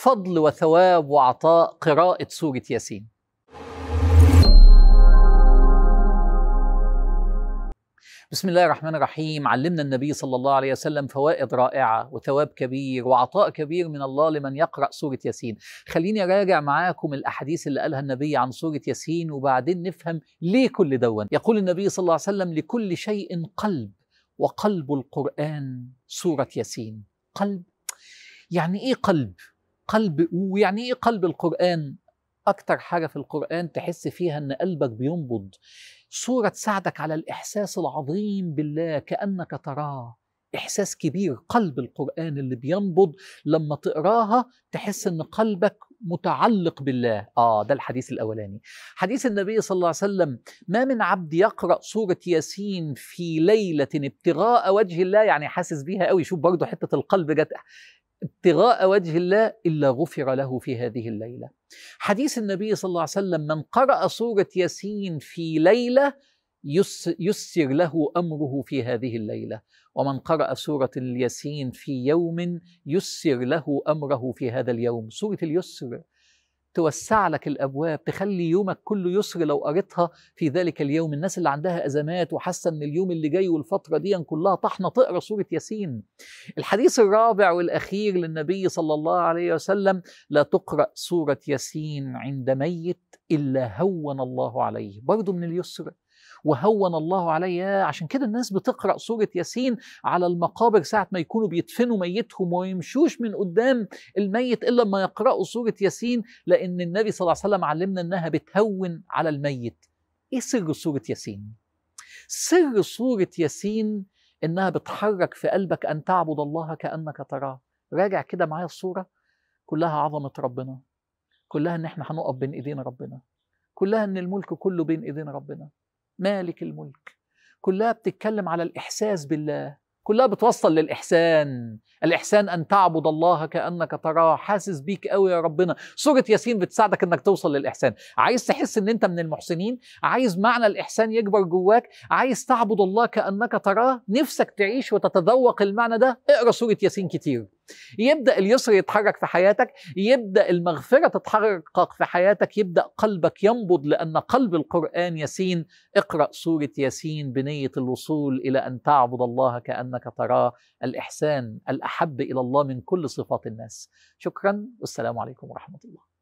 فضل وثواب وعطاء قراءة سورة ياسين بسم الله الرحمن الرحيم علمنا النبي صلى الله عليه وسلم فوائد رائعة وثواب كبير وعطاء كبير من الله لمن يقرأ سورة ياسين خليني أراجع معاكم الأحاديث اللي قالها النبي عن سورة ياسين وبعدين نفهم ليه كل دون يقول النبي صلى الله عليه وسلم لكل شيء قلب وقلب القرآن سورة ياسين قلب يعني إيه قلب؟ قلب ويعني إيه قلب القرآن؟ أكتر حاجة في القرآن تحس فيها إن قلبك بينبض صورة تساعدك على الإحساس العظيم بالله كأنك تراه إحساس كبير قلب القرآن اللي بينبض لما تقراها تحس إن قلبك متعلق بالله آه ده الحديث الأولاني حديث النبي صلى الله عليه وسلم ما من عبد يقرأ سورة ياسين في ليلة ابتغاء وجه الله يعني حاسس بيها قوي شوف برضو حتة القلب جت ابتغاء وجه الله الا غفر له في هذه الليله. حديث النبي صلى الله عليه وسلم من قرأ سوره ياسين في ليله يسر له امره في هذه الليله، ومن قرأ سوره الياسين في يوم يسر له امره في هذا اليوم، سوره اليسر توسع لك الابواب تخلي يومك كله يسر لو قريتها في ذلك اليوم الناس اللي عندها ازمات وحاسه ان اليوم اللي جاي والفتره دي كلها طحنه تقرا سوره ياسين الحديث الرابع والاخير للنبي صلى الله عليه وسلم لا تقرا سوره ياسين عند ميت الا هون الله عليه برضه من اليسر وهون الله عليه عشان كده الناس بتقرا سوره ياسين على المقابر ساعه ما يكونوا بيدفنوا ميتهم وما يمشوش من قدام الميت الا لما يقراوا سوره ياسين لان النبي صلى الله عليه وسلم علمنا انها بتهون على الميت ايه سر سوره ياسين سر سوره ياسين انها بتحرك في قلبك ان تعبد الله كانك تراه راجع كده معايا الصوره كلها عظمه ربنا كلها ان احنا هنقف بين ايدين ربنا كلها ان الملك كله بين ايدين ربنا مالك الملك كلها بتتكلم على الإحساس بالله كلها بتوصل للإحسان الإحسان أن تعبد الله كأنك تراه حاسس بيك قوي يا ربنا سورة ياسين بتساعدك أنك توصل للإحسان عايز تحس أن أنت من المحسنين عايز معنى الإحسان يكبر جواك عايز تعبد الله كأنك تراه نفسك تعيش وتتذوق المعنى ده اقرأ سورة ياسين كتير يبدا اليسر يتحرك في حياتك يبدا المغفره تتحقق في حياتك يبدا قلبك ينبض لان قلب القران ياسين اقرا سوره ياسين بنيه الوصول الى ان تعبد الله كانك تراه الاحسان الاحب الى الله من كل صفات الناس شكرا والسلام عليكم ورحمه الله